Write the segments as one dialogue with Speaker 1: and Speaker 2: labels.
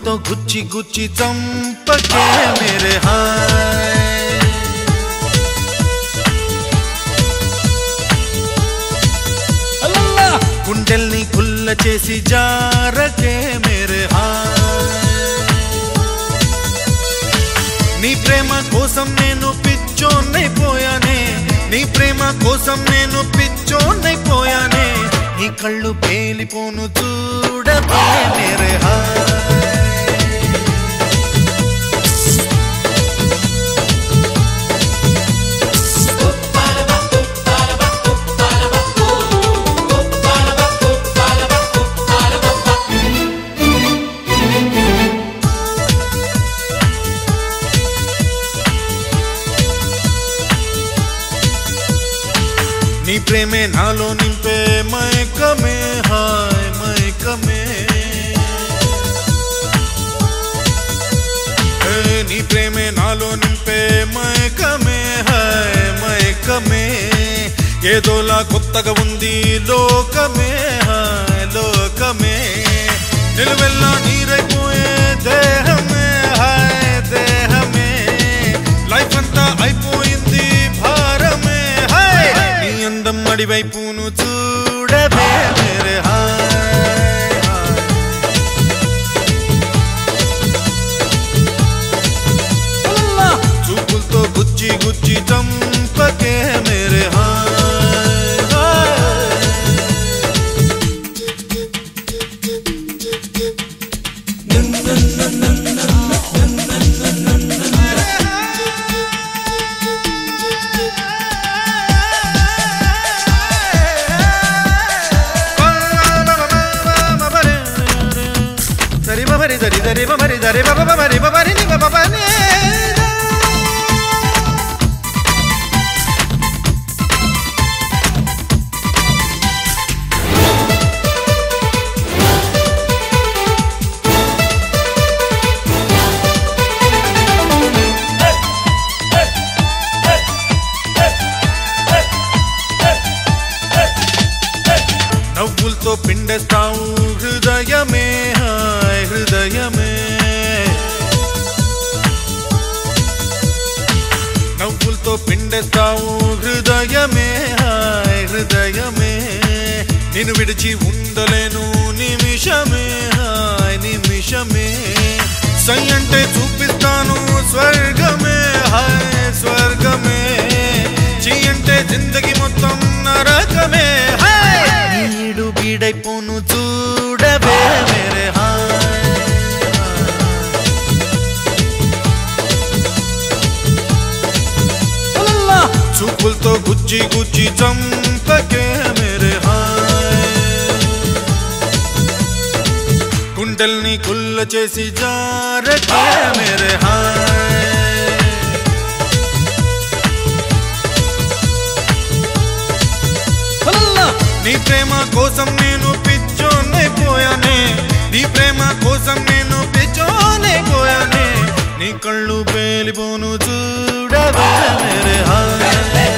Speaker 1: చూపులతో గుచ్చి గుచ్చి చంపకే మేరే హాయ్ గుండెల్ని కుల్ల చేసి జారకే మేరే హాయ్ నీ ప్రేమ కోసం నేను పిచ్చోన్నైపోయానే నీ ప్రేమ కోసం నేను పిచ్చోన్నైపోయానే నీ కళ్ళు పేలిపోను చూడబే మేరే హాయ్ నీ ప్రేమే నాలో నింపే మైకమే హాయ్ మైకమే ఏ, నీ ప్రేమే నాలో నింపే మైకమే హాయ్ మైకమే ఏదోలా కొత్తగా ఉంది లోకమే హాయ్ లోకమే నిలువెల్లా నీరైపోయే దేహమే హాయ్ దేహమే లైఫ్ అంతా అయిపోయింది భారమే హాయ్ నీ అందం అడివైపును చూడవే మేరే హాయ్ హాయ్. చూపులతో గుచ్చి గుచ్చి చంపకే మేరే హాయ్ హాయ్ సరి బరి సరి సరి బరి సరి బబ బరి బరి ని బబ బని నవ్వులతో పిండేస్తావు హృదయమే హాయ్ హృదయమే నవ్వులతో పిండేస్తావు హృదయమే హాయ్ హృదయమే నేను విడిచి ఉండలేను నిమిషమే హాయ్ నిమిషమే సై అంటే చూపిస్తాను స్వర్గమే హాయ్ స్వర్గమే చెయ్యంటే జిందగి మొత్తం నరకమే హాయ్ నీడు బీడైపోను చూడవే మేరే హాయ్ చూపులతో గుచ్చి గుచ్చి చంపకే మేరే హాయ్ గుండెల్ని కుల్ల చేసి జారకే మేరే హాయ్ నీ ప్రేమ కోసం నేను పిచ్చోనైపోయానే నీ ప్రేమ కోసం నేను పిచ్చోనైపోయానే నీ కళ్ళు పేలిపోను చూడవే మేరే హాయ్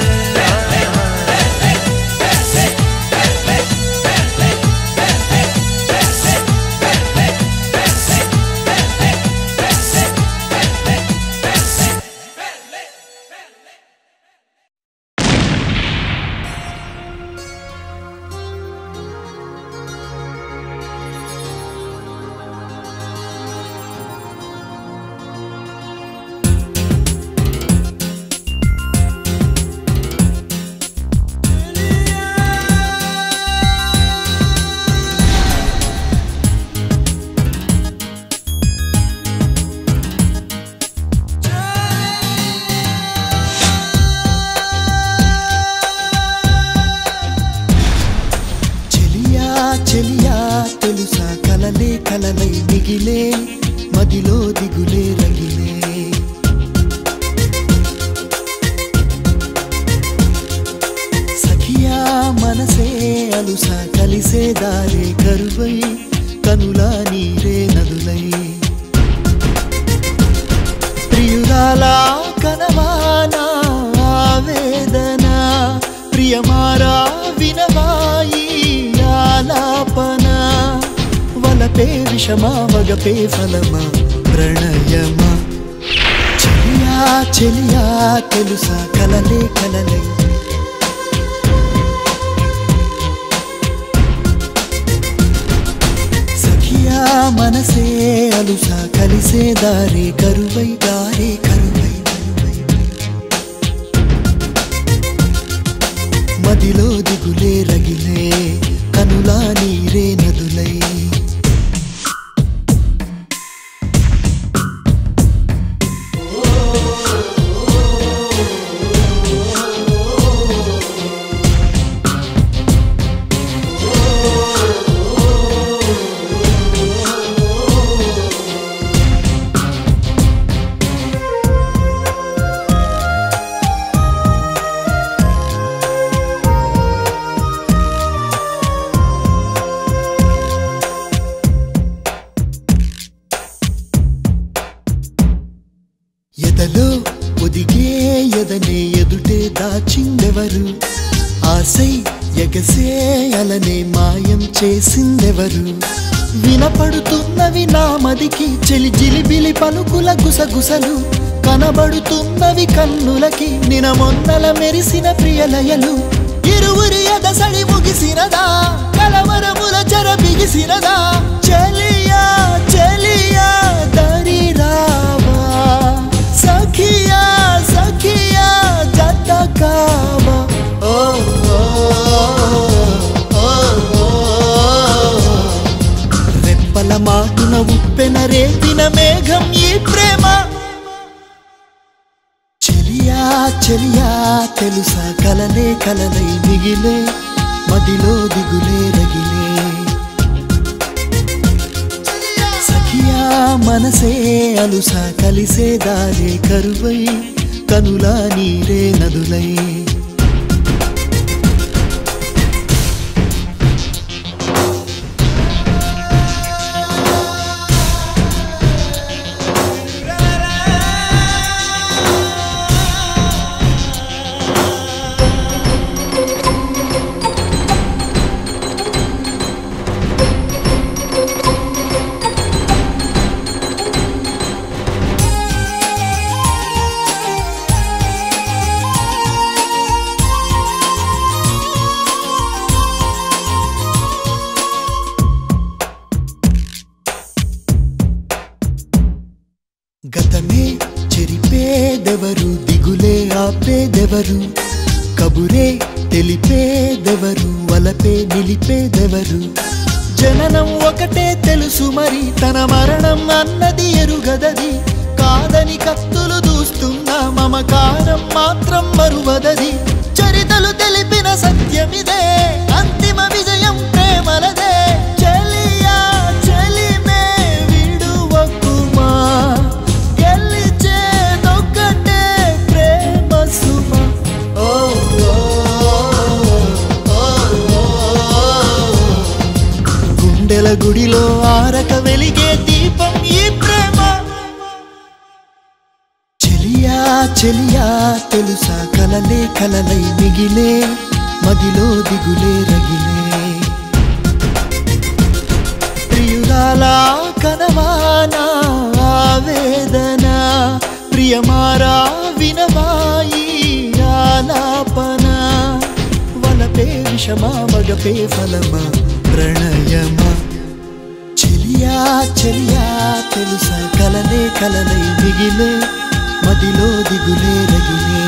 Speaker 2: చెలియా చెలియా తెలుసా కలలే కలలై మిగిలే మదిలో దిగులే రగిలే సఖియా మనసే అలుసా కలిసే దారే కరువై కనులా నీరే నదులై ప్రియురాలా కనవానా ఆవేదన ప్రియమారా వినవాయి ఆలాపన వల వలపే విషమా వగపే ఫలమా ప్రణయమా చెలియా చెలియా తెలుసా కలలే కలలై సఖియా మనసే అలుసా కలిసే దారే కరువై దారే కరువై కరువై. మదిలో దిగులే రగిలే కనులా నీరే నదులై ఎదలో ఒదిగే ఎదనే ఎదుటే దాచిందెవరు ఆశై ఎగసే అలనే మాయం చేసిందెవరు వినపడుతున్నవి నా మదికి చెలి జిలిబిలి పలుకుల గుసగుసలు కనబడుతున్నవి కన్నులకి నినమొన్నల మెరిసిన ప్రియలయలు ఇరువురి ఎదసడి ముగిసినదా కలవరముల చెర బిగిసినదా చెలియా చెలియా దరి రావా సఖియా సఖియా జత కావా ఓ ఓ, ఓ, ఓ. రెప్పల మాటున ఉప్పెన రేపిన మేఘం ఈ ప్రేమ చెలియా చెలియా తెలుసా కలలే కలలై మిగిలే మదిలో దిగులే రగిలే సఖియా మనసే అలుసా కలిసే దారే కరువై కనులా నీరే నదులై గతమే చెరిపేదెవరు దిగులే ఆపేదెవరు కబురే తెలిపేదెవరు వలపే నిలిపేదెవరు జననం ఒకటే తెలుసు మరి తన మరణం అన్నది ఎరుగదది కాదని కత్తులు దూస్తున్న మమకారం మాత్రం మరువదది చరితలు తెలిపిన సత్యమిదే అంతిమ విజయం ప్రేమలదే చెలియా చెలిమే విడువకుమా గెలిచేదొక్కటే ప్రేమ సుమ ఓ ఓ, ఓ, ఓ. గుండెల గుడిలో ఆరక వెలిగే దీపం ఈ ప్రేమ చెలియా చెలియా తెలుసా కలలే కలలై మిగిలే మదిలో దిగులే రగిలే ప్రియురాలా కనవానా ఆవేదన ప్రియమారా వినవాయి ఆలాపన వలపే విషమా మగపే ఫలమా ప్రణయమా చెలియా చెలియా తెలుసా కలలే కలలై మిగిలే మదిలో దిగులే రగిలే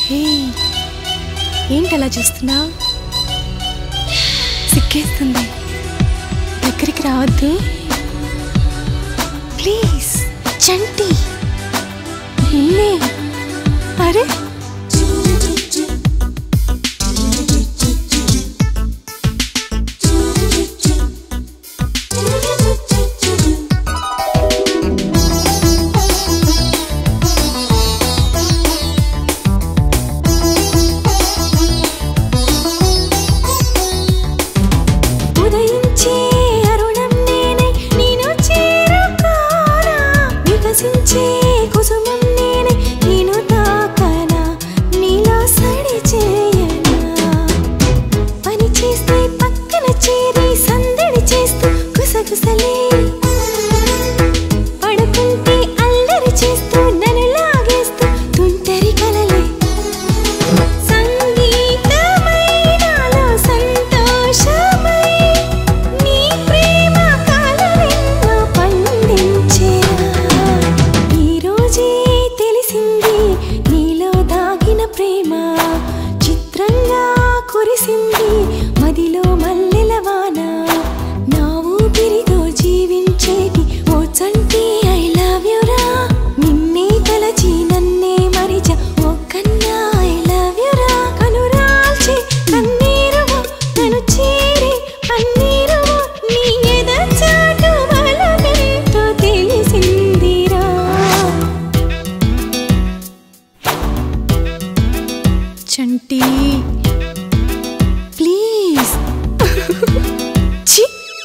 Speaker 3: హే ఏంటలా చూస్తున్నా సిక్కేస్తుంది దగ్గరికి రావద్దు ప్లీజ్ చంటి నిన్నే అరే ఉదయించే అరుణం నేనే నేను చేరుకోనా వికసించే కుసుమం నేనే నేను తాకనా నీలో సడి చేయనా పని చేస్తే పక్కన చేరి సందడి చేస్తూ గుసగుసలే పడుకుంటే అల్లరి చేస్తూ నన్ను లాగేస్తూ తుంటరి కలలే సంగీతమై నాలో సంతోషమై నీ ప్రేమ కాలవెన్నో పండించేరా ఈ రోజే తెలిసింది నీలో దాగిన ప్రేమ చిత్రంగా కురిసింది మదిలో మల్లెల వాన నా ఊపిరితో జీవించేటి ఓ చంటి ఐ లవ్ యు రా నిన్నే తలచి నన్నే మరిచ ఓ కన్నా ఐ లవ్ యు రా కనురాల్చి కన్నీరువు నన్ను చేరి అన్నీరువు నీ ఎద చాటు బలమెంతో తెలిసిందిరా చంటి ప్లీజ్ ఛీ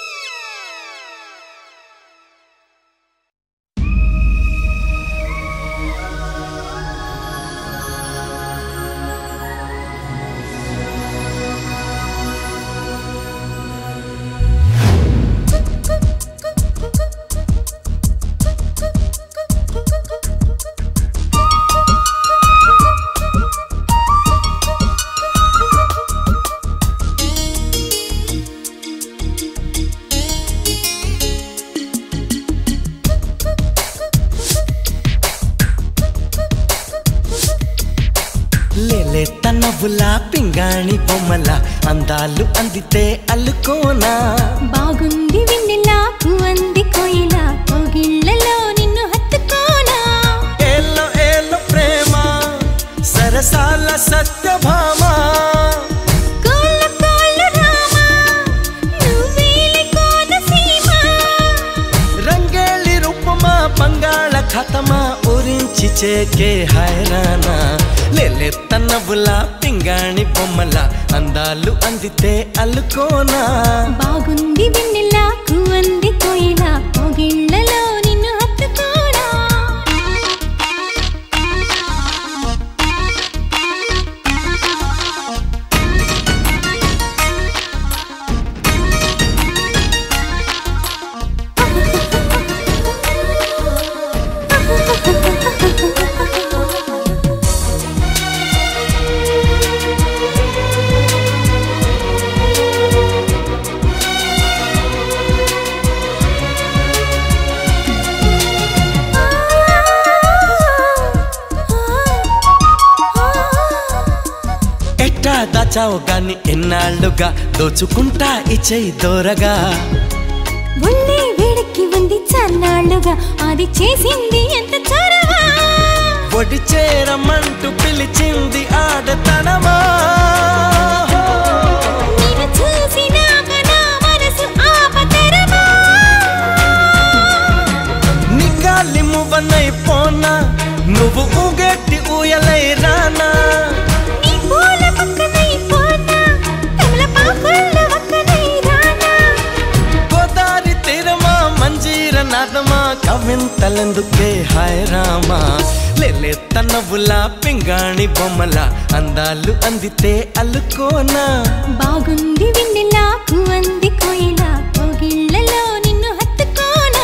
Speaker 2: లేలే తనవులా పింగాణి బొమ్మల అందాలు అందితే అల్లుకోనా
Speaker 3: బాగుంది వెన్నెలా పువ్వంది కోయిలా కోగిళ్ళలో నిన్ను హత్తుకోనా
Speaker 2: ఏలో ఏలో ప్రేమ సరసాల సత్యభామ
Speaker 3: కోళ్ళ కోళ్ళ రామా నువ్వేలి కోనసీమ
Speaker 2: రంగేళి రూపమా బంగాళ ఖతమా ఊరించి చేకే హైరానా లేలే తనవులా పింగాణి బొమ్మల అందాలు అందితే అల్లుకోనా
Speaker 3: బాగుంది వెన్నెలా పువ్వంది కోయిలా కోగిళ్ళలో నిన్ను హత్తుకోనా
Speaker 2: ఎట్టా దాచావు గాని ఎన్నాళ్ళుగా దోచుకుంటా ఇచ్చేయి దూరగా
Speaker 3: ఒళ్ళే వేడెక్కి ఉంది చన్నాళ్ళుగా అది చేసింది ఎంత చొరవా
Speaker 2: ఒడి చేరమంటూ పిలిచింది ఆడతనమా
Speaker 3: నిన్ను చూసినాక నా మనసు ఆపతరమా
Speaker 2: నిగాలి మువ్వనై పోనా నువ్వు ఊగెట్టి ఊయలై రానా
Speaker 3: నీ పూల పక్కనై పోతా తమలపాకుల పక్కనై రానా
Speaker 2: గోదారి తీరమా మంజీర నాదమా కవింతలెందుకే హాయ్ రామా లేలే తనవులా పింగాణి బొమ్మల అందాలు అందితే అల్లుకోనా
Speaker 3: బాగుంది వెన్నెలా పువ్వంది కోయిలా కోగిళ్ళలో నిన్ను హత్తుకోనా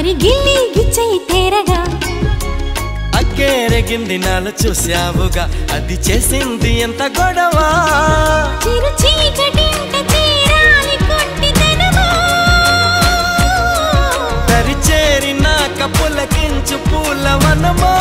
Speaker 3: మరి గిల్లి గిచ్చై తేరగా
Speaker 4: అక్కేరెగింది నాలు చూశావుగా అది చేసింది ఎంత గొడవ
Speaker 3: చిరు చీకటింట చేరాలి కొంటిదనమా
Speaker 4: దరి చేరినాక పులకించు పూలవనమా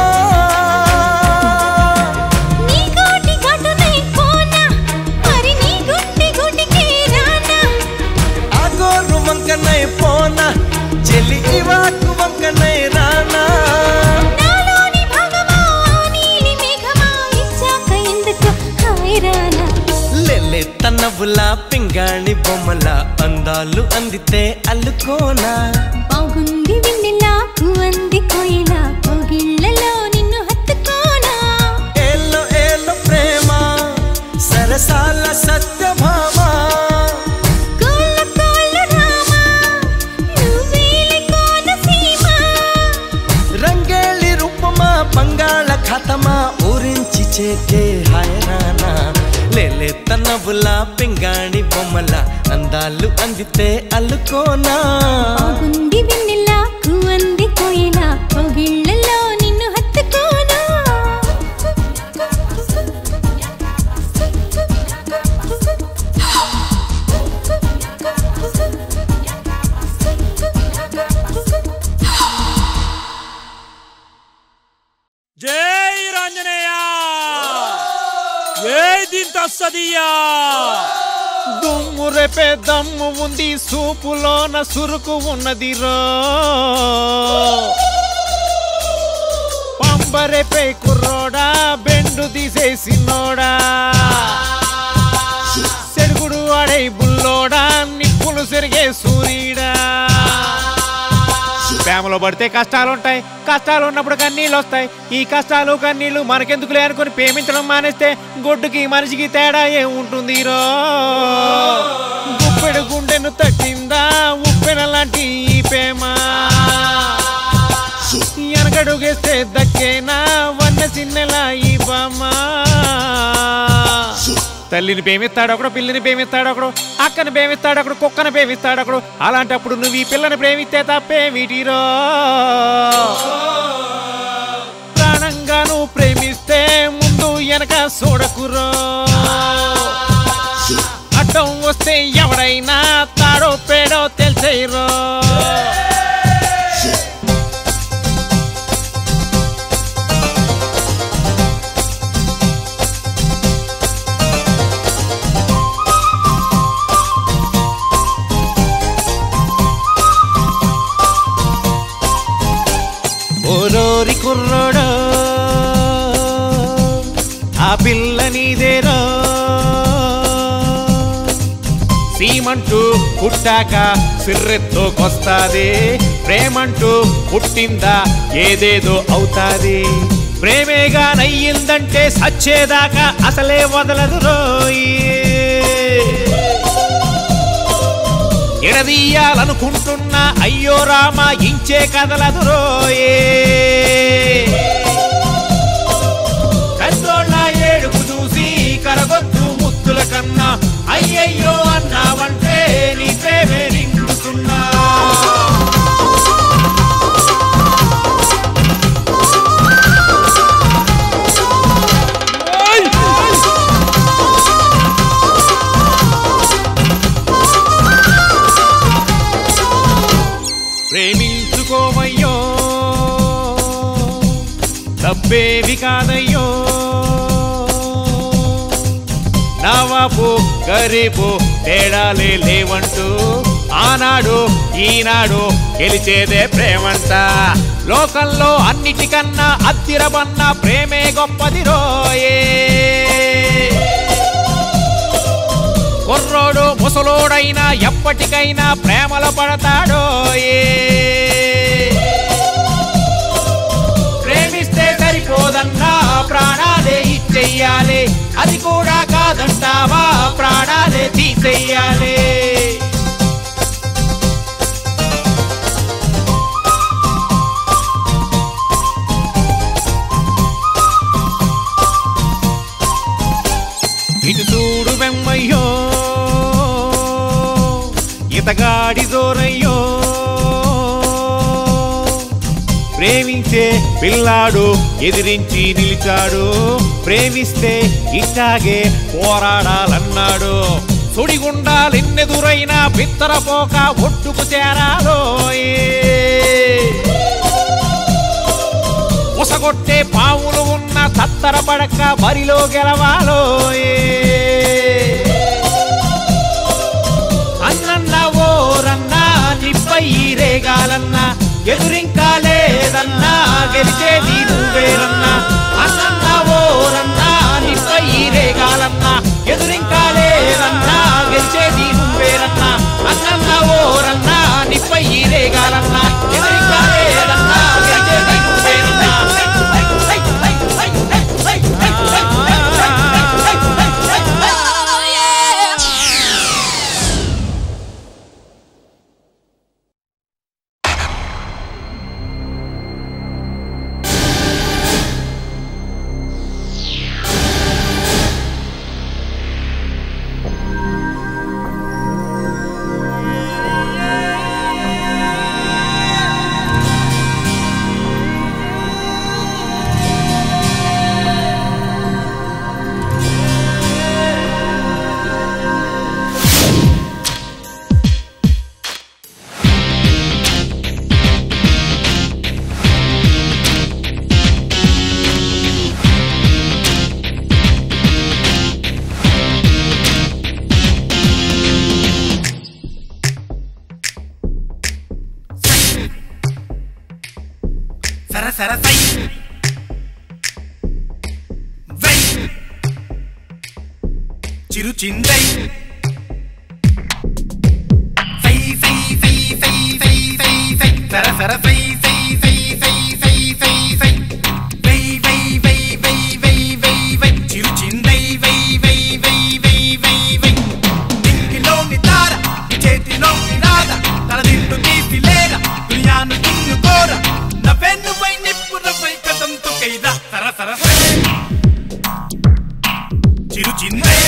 Speaker 3: నీ కోటి గటునై పోనా మరి నీ గుండె గుడికి రానా
Speaker 4: ఆ గోరు వంకనై పోనా చెల్లి ఇవాకు వంకనై రానా
Speaker 3: నాలోని భాగమా నీలి మేఘమా ఇచ్చాక ఎందుకు హాయ్ రానా
Speaker 4: లెల్లె తన్నవులా పింగాణి బొమ్మల అందాలు అందితే అల్లుకోనా
Speaker 3: బాగుంది వెన్నెలా కువంది కోయిలా కోగిళ్ళలో నిన్ను హత్తుకోనా
Speaker 4: ఏలో ఏలో ప్రేమ సరసాల సత్యభామ
Speaker 3: కోళ్ళ కోళ్ళ రామా నువ్వేలి కోనసీమ
Speaker 4: రంగేళి రూపమా బంగాళ ఖాతమా ఊరించి చేకే హైరానా లేలే తనవులా పింగాణి బొమ్మల అందాలు అందితే అల్లుకోనా
Speaker 3: బాగుంది వెన్నెలా కువంది కోయిలా కోగిళ్ళలో నిన్ను హత్తుకోనా
Speaker 5: జై రాంజనేయ జై దీంతో సదియా
Speaker 6: దుమ్ము రేపే దమ్ము ఉంది సూపులోన సురుకు ఉన్నది రో పంబరేపే కుర్రోడా బెండు తీసేసినోడా సెరుగుడు అడై బుల్లోడా నిప్పులు సెరిగే సూర్యుడా ప్రేమలో పడితే కష్టాలు ఉంటాయి కష్టాలు ఉన్నప్పుడు కన్నీళ్ళు వస్తాయి ఈ కష్టాలు కన్నీళ్లు మనకెందుకులే అనుకుని ప్రేమించడం మానేస్తే గొడ్డుకి మనిషికి తేడా ఏముంటుంది రో గుప్పెడు గుండెను తట్టిందా ఉప్పెన లాంటి ఈ ప్రేమ వెనకడుగేస్తే దక్కేనా వన్న సిన్నెలా ఈ బామ్మ తల్లిని ప్రేమిస్తాడు ఒకడు పిల్లిని ప్రేమిస్తాడు ఒకడు అక్కని ప్రేమిస్తాడు ఒకడు కుక్కని ప్రేమిస్తాడు ఒకడు అలాంటప్పుడు నువ్వు ఈ పిల్లని ప్రేమిస్తే తప్పే వీటిరో ప్రాణంగా నువ్వు ప్రేమిస్తే ముందు వెనక చూడకురో అడ్డం వస్తే ఎవడైనా తాడో పేడో తెలిసేరో ఓరోరి కుర్రోడో ఆ పిల్ల నీదేరో సీమంటూ పుట్టాక సిర్రెత్తోకొస్తాది ప్రేమంటూ పుట్టిందా ఏదేదో అవుతాది ప్రేమేగా నయ్యిందంటే సచ్చేదాకా అసలే వదలదు రోయి ఎడదీయాలనుకుంటున్నా అయ్యో రామ ఇంచే కదలదు రోయే పెద్దోళ్ళ ఏడుపు చూసి కరగొద్దు ముత్తుల కన్నా అయ్యయ్యో అన్నావంటే నీ ప్రేమే నిండుతున్నా ప్రేమించుకోవయ్యో తప్పేవి కాదయ్యో నవాబు గరీబు తేడాలే లేవంటూ ఆనాడు ఈనాడు గెలిచేదే ప్రేమంట లోకంలో అన్నిటికన్నా అద్దిరబన్న ప్రేమే గొప్పది రోయే కుర్రోడు ముసలోడైనా ఎప్పటికైనా ప్రేమలో పడతాడో ఏ ప్రేమిస్తే సరిపోదన్నా ప్రాణాలే ఇచ్చెయ్యాలి అది కూడా కాదంటావా ప్రాణాలే తీసేయాలి ఇటు చూడు వెమ్మయ్యో ఇతగాడి జోరయ్యో ప్రేమించే పిల్లాడు ఎదిరించి నిలిచాడు ప్రేమిస్తే ఇట్టాగే పోరాడాలన్నాడు సుడిగుండాలెన్నెదురైనా బిత్తరపోక ఒట్టుకు చేరాలోయే ఉసగొట్టే పాములు ఉన్న తత్తర పడక బరిలో గెలవాలోయే అన్నన్న ఓరన్నా నిప్పై రేగాలన్నా ఎదురింకా లేదన్నా గెలిచేది నువ్వేరన్నా అన్నన్న ఓరన్నా నిప్పై రేగాలన్నా ఎదురింకా లేదన్నా గెలిచేది నువ్వేరన్నా అన్నన్న ఓరన్నా నిప్పై రేగాలన్నా ఎదురింకా లేదన్నా గెలిచేది నువ్వేరన్నా
Speaker 1: సర సర సై వై చిరు చిందై సై సై సై సై సై సై సై సర సర సై సై సై సై సై సై సై వై వై వై వై వై వై వై చిరు చిందై వై వై వై వై వై వై ఇంటిలోని తార చేతిలోని రాధ తలదిండు తీసి లేర దునియాను దున్నుకోర నవ్వెన్నుపై నిప్పులపై కదంతు కైదా సర సర సై. చిరు చిందే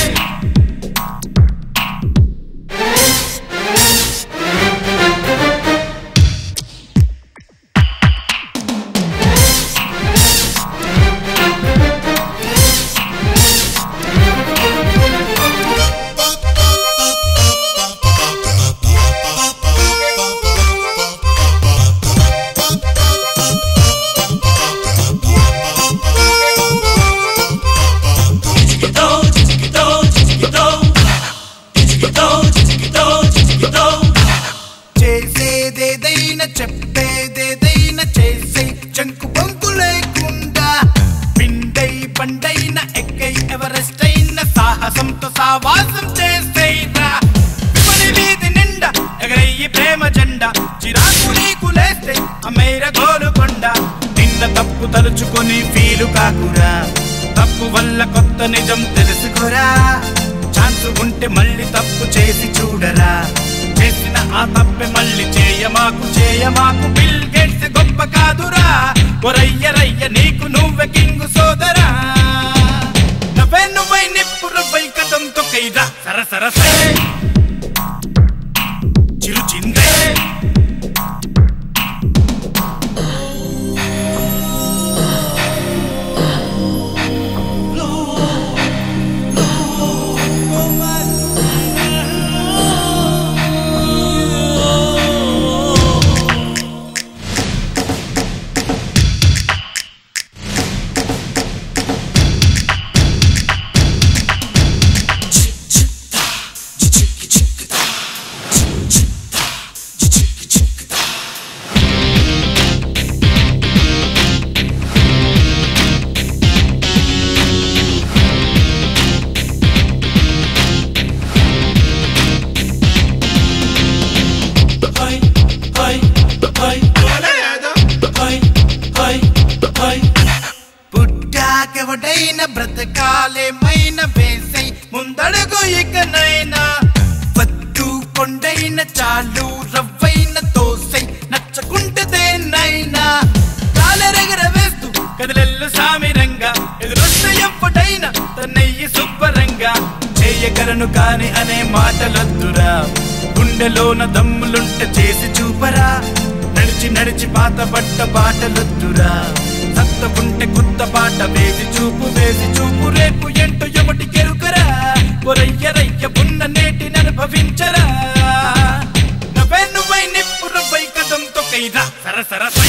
Speaker 1: చేసేదేదైనా చెప్పేదేదైనా చేసే చంకు బంకు లేకుండా పిండై పండైన ఎక్కై ఎవరెస్ట్ అయిన సాహసంతో సావాసం చేసేరా విపణి వీధి నిండా ఎగరయ్యి ప్రేమ జెండా చిరాకు నీకు లేస్తే అమేర గోలుకొండ నిన్న తప్పు తలుచుకొని ఫీలు కాకురా తప్పు వల్ల కొత్త నిజం తెలుసుకోరా ఛాన్స్ ఉంటే మళ్ళీ తప్పు చేసి చూడరా చేసిన ఆ తప్పే మళ్ళీ చేయమాకు చేయమాకు బిల్ గేట్స్ గొప్ప కాదురా ఒరయ్య రయ్య నీకు నువ్వే కింగు సోదరా నవ్వే నువ్వై నిప్పురపై కథంతో కైదా సర సర సరే చిరు చిందే పుట్టాకెవడైనా బ్రతకాలేమైన వేసై ముందడుగు ఇకనైనా వద్దు కొండైన చాలు రవ్వైన తోసై నచ్చకుంటదేనైనా కాలరెగర వేస్తూ కదిలెల్లు సామిరంగా ఎదురొస్తే ఎప్పుడైనా తన్నయ్యి శుభ్రంగా చేయగలను కాని అనే మాటలొద్దురా గుండెలోన దమ్ములుంటే చేసి చూపరా నడిచి నడిచి నడిచి పాత బట్ట బాటలొద్దురా సత్త ఉంటే కొత్త బాట వేసి చూపు వేసి చూపు రేపు ఎంటో ఎవటి కెరుకరా ఒరయ్య రయ్య ఉన్న నేటిని అనుభవించరా నవ్వే నువ్వై నిప్పురపై కదంతో కైరా సర సర